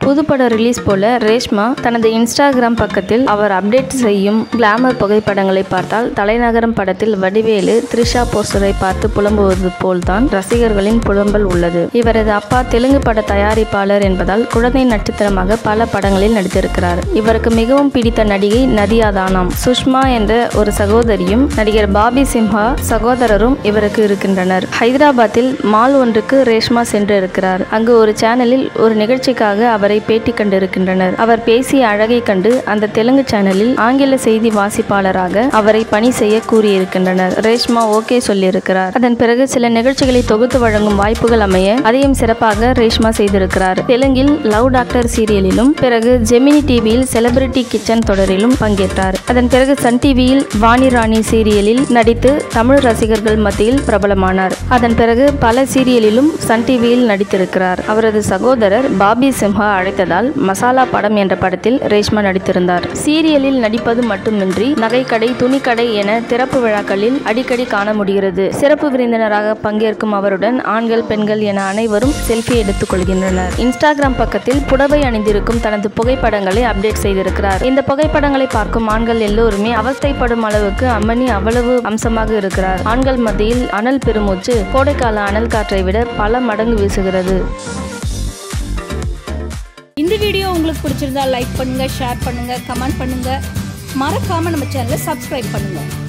புதுப்படம் release போல ரேஷ்மா தனது Instagram பக்கத்தில் அவர் அப்டேட் செய்யும் கிளாமர் புகைப்படங்களை பார்த்தால் தலைநகரம் படத்தில் வடிவேலு த்ரிஷா போஸ்டரை பார்த்து புலம்புவது போல்தான் ரசிகர்களின் புலம்பல் உள்ளது இவரது அப்பா தெலுங்கு பட தயாரிப்பாளர் என்பதால் குழந்தை நட்சத்திரமாக பல படங்களில் நடித்திருக்கிறார் இவருக்கு மிகவும் பிடித்த நடிகை நதியா தானாம் சுஷ்மா என்ற ஒரு சகோதரியும் நடிகர் பாபி சிம்ஹா சகோதரரும் இவருக்கு இருக்கின்றனர் ஹைதராபாத்தில் மால் ஒன்றுக்கு ரேஷ்மா சென்று இருக்கிறார் அங்கு ஒரு சேனலில் ஒரு நிகழ்ச்சிக்காக அவரை பேட்டி கண்டிருக்கின்றனர் அவர் பேசிய அழகை கண்டு அந்த தெலுங்கு சேனலில் ஆங்கில செய்தி வாசிப்பாளராக அவரை பணி செய்ய கூறியிருக்கின்றனர் ரேஷ்மா ஓகே சொல்லியிருக்கிறார் அதன் பிறகு சில நிகழ்ச்சிகளை தொகுத்து வழங்கும் வாய்ப்புகள் அமைய அதையும் சிறப்பாக ரேஷ்மா செய்திருக்கிறார் தெலுங்கில் லவ் டாக்டர் சீரியலிலும் பிறகு ஜெமினி டிவியில் செலிபிரிட்டி கிச்சன் தொடரிலும் பங்கேற்றார் அதன் பிறகு சன் டிவியில் வாணி ராணி சீரியலில் நடித்து தமிழ் ரசிகர்கள் மத்தியில் பிரபலமானார் அதன் பிறகு பல சீரியலிலும் சன் டிவியில் நடித்திருக்கிறார் அவரது சகோதரர் பாபி சிம்ஹா அழைத்ததால் மசாலா படம் என்ற படத்தில் ரேஷ்மா நடித்திருந்தார் சீரியலில் நடிப்பது மட்டுமின்றி நகைக்கடை துணிக்கடை என திறப்பு விழாக்களில் அடிக்கடி காண முடிகிறது சிறப்பு விருந்தினராக பங்கேற்கும் அவருடன் ஆண்கள் பெண்கள் என அனைவரும் செல்ஃபி எடுத்துக் கொள்கின்றனர் இன்ஸ்டாகிராம் பக்கத்தில் புடவை அணிந்திருக்கும் தனது புகைப்படங்களை அப்டேட் செய்திருக்கிறார் இந்த புகைப்படங்களை பார்க்கும் ஆண்கள் எல்லோருமே அவஸ்தைப்படும் அளவுக்கு அம்மணி அவ்வளவு அம்சமாக இருக்கிறார் ஆண்கள் மத்தியில் அனல் பெருமூச்சு கோடைக்கால அனல் காற்றை விட பல மடங்கு வீசுகிறது இந்த வீடியோ உங்களுக்கு பிடிச்சிருந்தா லைக் பண்ணுங்க ஷேர் பண்ணுங்க கமெண்ட் பண்ணுங்க மறக்காம நம்ம சேனலை சப்ஸ்கிரைப் பண்ணுங்க